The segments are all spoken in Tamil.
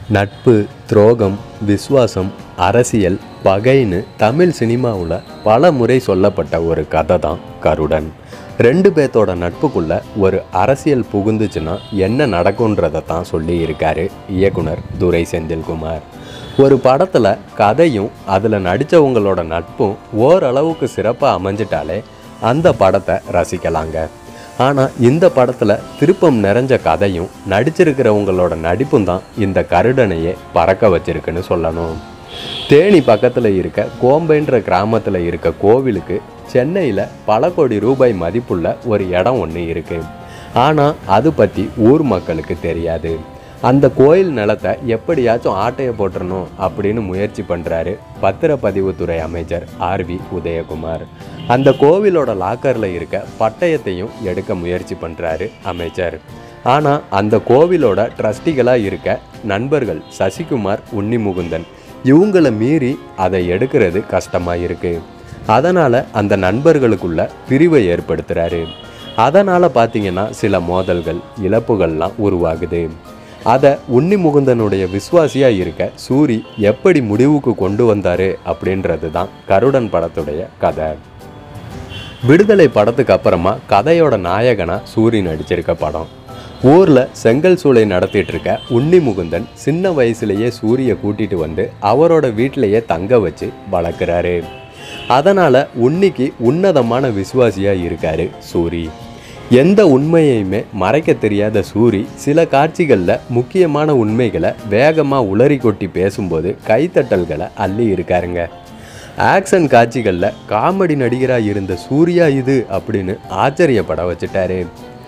நட்பு துரோகம் விசுவாசம் அரசியல் பகைன்னு தமிழ் சினிமாவில் பல முறை சொல்லப்பட்ட ஒரு கதை தான் கருடன் ரெண்டு பேர்த்தோட நட்புக்குள்ள ஒரு அரசியல் புகுந்துச்சுன்னா என்ன நடக்கும்ன்றதை தான் சொல்லி இருக்காரு இயக்குனர் துரை செந்தில்குமார் ஒரு படத்தில் கதையும் அதில் நடித்தவங்களோட நட்பும் ஓரளவுக்கு சிறப்பாக அமைஞ்சிட்டாலே அந்த படத்தை ரசிக்கலாங்க ஆனால் இந்த படத்தில் திருப்பம் நிறைஞ்ச கதையும் நடிச்சிருக்கிறவங்களோட நடிப்பும் தான் இந்த கருடனையே பறக்க வச்சிருக்குன்னு சொல்லணும் தேனி பக்கத்தில் இருக்க கோம்பைன்ற கிராமத்தில் இருக்க கோவிலுக்கு சென்னையில் பல கோடி ரூபாய் மதிப்புள்ள ஒரு இடம் ஒன்று இருக்குது ஆனால் அது பற்றி ஊர் மக்களுக்கு தெரியாது அந்த கோயில் நிலத்தை எப்படியாச்சும் ஆட்டையை போட்டுறணும் அப்படின்னு முயற்சி பண்ணுறாரு பத்திரப்பதிவுத்துறை அமைச்சர் ஆர்வி உதயகுமார் அந்த கோவிலோட லாக்கரில் இருக்க பட்டயத்தையும் எடுக்க முயற்சி பண்ணுறாரு அமைச்சர் ஆனால் அந்த கோவிலோட ட்ரஸ்டிகளாக இருக்க நண்பர்கள் சசிகுமார் உன்னிமுகுந்தன் இவங்களை மீறி அதை எடுக்கிறது கஷ்டமாக இருக்குது அதனால் அந்த நண்பர்களுக்குள்ள பிரிவை ஏற்படுத்துகிறாரு அதனால் பார்த்தீங்கன்னா சில மோதல்கள் இழப்புகள்லாம் உருவாகுது அதை உன்னிமுகுந்தனுடைய விசுவாசியாக இருக்க சூரி எப்படி முடிவுக்கு கொண்டு வந்தாரு அப்படின்றது தான் கருடன் படத்துடைய கதை விடுதலை படத்துக்கு அப்புறமா கதையோட நாயகனா சூரி நடிச்சிருக்க படம் ஊரில் செங்கல் சூளை நடத்திட்டு இருக்க உன்னி முகுந்தன் சின்ன வயசுலேயே சூரிய கூட்டிட்டு வந்து அவரோட வீட்டிலேயே தங்க வச்சு வளர்க்குறாரு அதனால் உன்னிக்கு உன்னதமான விசுவாசியாக இருக்காரு சூரி எந்த உண்மையையுமே மறைக்க தெரியாத சூரி சில காட்சிகளில் முக்கியமான உண்மைகளை வேகமாக உளறி கொட்டி பேசும்போது கைத்தட்டல்களை அள்ளி இருக்காருங்க ஆக்ஷன் காட்சிகளில் காமெடி நடிகராக இருந்த சூர்யா இது அப்படின்னு ஆச்சரியப்பட வச்சுட்டாரு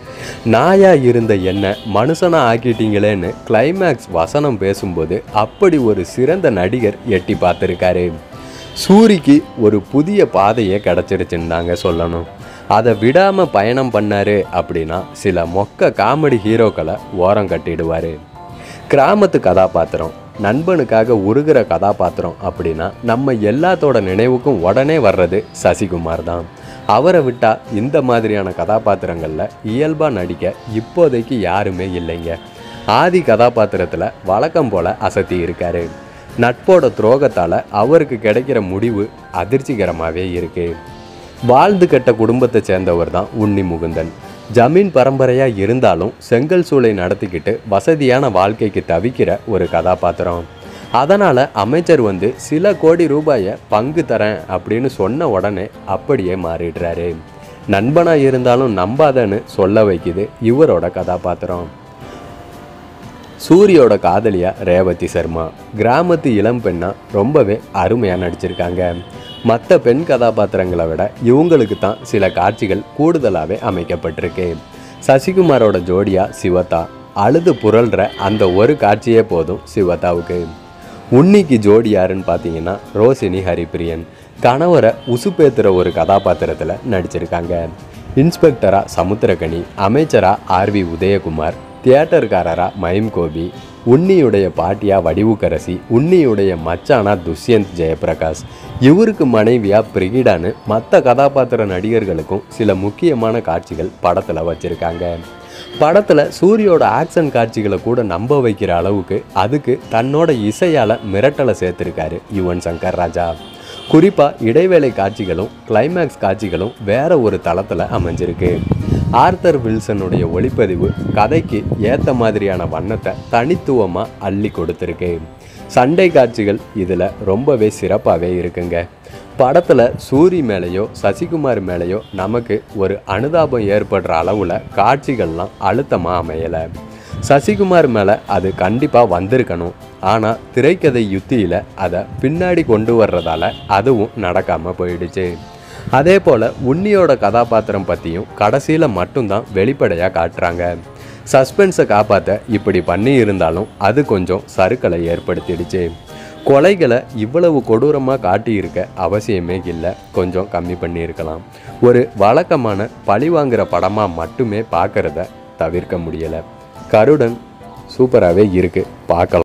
நாயா இருந்த என்ன மனுஷனா ஆக்கிட்டீங்களேன்னு கிளைமேக்ஸ் வசனம் பேசும்போது அப்படி ஒரு சிறந்த நடிகர் எட்டி பார்த்துருக்காரு சூரிக்கு ஒரு புதிய பாதையே கிடச்சிருச்சுன்னு தாங்க சொல்லணும் அதை விடாமல் பயணம் பண்ணாரு அப்படின்னா சில மொக்க காமெடி ஹீரோக்களை ஓரம் கட்டிடுவார் கிராமத்து கதாபாத்திரம் நண்பனுக்காக உருகிற கதாபாத்திரம் அப்படின்னா நம்ம எல்லாத்தோட நினைவுக்கும் உடனே வர்றது சசிகுமார் தான் அவரை விட்டால் இந்த மாதிரியான கதாபாத்திரங்களில் இயல்பாக நடிக்க இப்போதைக்கு யாருமே இல்லைங்க ஆதி கதாபாத்திரத்தில் வழக்கம் போல் அசத்தி இருக்காரு நட்போட துரோகத்தால் அவருக்கு கிடைக்கிற முடிவு அதிர்ச்சிகரமாகவே இருக்குது வாழ்ந்து கட்ட குடும்பத்தை சேர்ந்தவர் தான் உன்னி முகுந்தன் ஜமீன் பரம்பரையாக இருந்தாலும் செங்கல் சூளை நடத்திக்கிட்டு வசதியான வாழ்க்கைக்கு தவிக்கிற ஒரு கதாபாத்திரம் அதனால் அமைச்சர் வந்து சில கோடி ரூபாயை பங்கு தரேன் அப்படின்னு சொன்ன உடனே அப்படியே மாறிடுறாரு நண்பனாக இருந்தாலும் நம்பாதன்னு சொல்ல வைக்குது இவரோட கதாபாத்திரம் சூரியோட காதலியா ரேவதி சர்மா கிராமத்து இளம் பெண்ணா ரொம்பவே அருமையாக நடிச்சிருக்காங்க மற்ற பெண் கதாபாத்திரங்களை விட இவங்களுக்கு தான் சில காட்சிகள் கூடுதலாகவே அமைக்கப்பட்டிருக்கு சசிகுமாரோட ஜோடியா சிவதா அழுது புரள்ற அந்த ஒரு காட்சியே போதும் சிவதாவுக்கு உன்னிக்கு ஜோடி யாருன்னு பார்த்தீங்கன்னா ரோசினி ஹரிப்பிரியன் கணவரை உசுப்பேத்துற ஒரு கதாபாத்திரத்தில் நடிச்சிருக்காங்க இன்ஸ்பெக்டரா சமுத்திரகனி அமைச்சரா ஆர்வி உதயகுமார் தியேட்டர்காரரா மயம் கோபி உன்னியுடைய பாட்டியா வடிவுக்கரசி உன்னியுடைய மச்சானா துஷ்யந்த் ஜெயபிரகாஷ் இவருக்கு மனைவியா பிரிகிடான்னு மற்ற கதாபாத்திர நடிகர்களுக்கும் சில முக்கியமான காட்சிகள் படத்தில் வச்சுருக்காங்க படத்தில் சூரியோட ஆக்ஷன் காட்சிகளை கூட நம்ப வைக்கிற அளவுக்கு அதுக்கு தன்னோட இசையால் மிரட்டலை சேர்த்துருக்காரு யுவன் சங்கர் ராஜா குறிப்பாக இடைவேளை காட்சிகளும் கிளைமேக்ஸ் காட்சிகளும் வேற ஒரு தளத்தில் அமைஞ்சிருக்கு ஆர்த்தர் வில்சனுடைய ஒளிப்பதிவு கதைக்கு ஏற்ற மாதிரியான வண்ணத்தை தனித்துவமாக அள்ளி கொடுத்துருக்கு சண்டை காட்சிகள் இதில் ரொம்பவே சிறப்பாகவே இருக்குங்க படத்தில் சூரி மேலேயோ சசிகுமார் மேலேயோ நமக்கு ஒரு அனுதாபம் ஏற்படுற அளவில் காட்சிகள்லாம் அழுத்தமாக அமையலை சசிகுமார் மேலே அது கண்டிப்பாக வந்திருக்கணும் ஆனால் திரைக்கதை யுத்தியில் அதை பின்னாடி கொண்டு வர்றதால அதுவும் நடக்காமல் போயிடுச்சு அதே போல் உன்னியோட கதாபாத்திரம் பற்றியும் கடைசியில் மட்டும்தான் வெளிப்படையாக காட்டுறாங்க சஸ்பென்ஸை காப்பாற்ற இப்படி பண்ணி இருந்தாலும் அது கொஞ்சம் சறுக்கலை ஏற்படுத்திடுச்சு கொலைகளை இவ்வளவு கொடூரமாக காட்டியிருக்க அவசியமே இல்லை கொஞ்சம் கம்மி பண்ணியிருக்கலாம் ஒரு வழக்கமான பழிவாங்கிற படமாக மட்டுமே பார்க்குறத தவிர்க்க முடியலை கருடன் சூப்பராகவே இருக்குது பார்க்கலாம்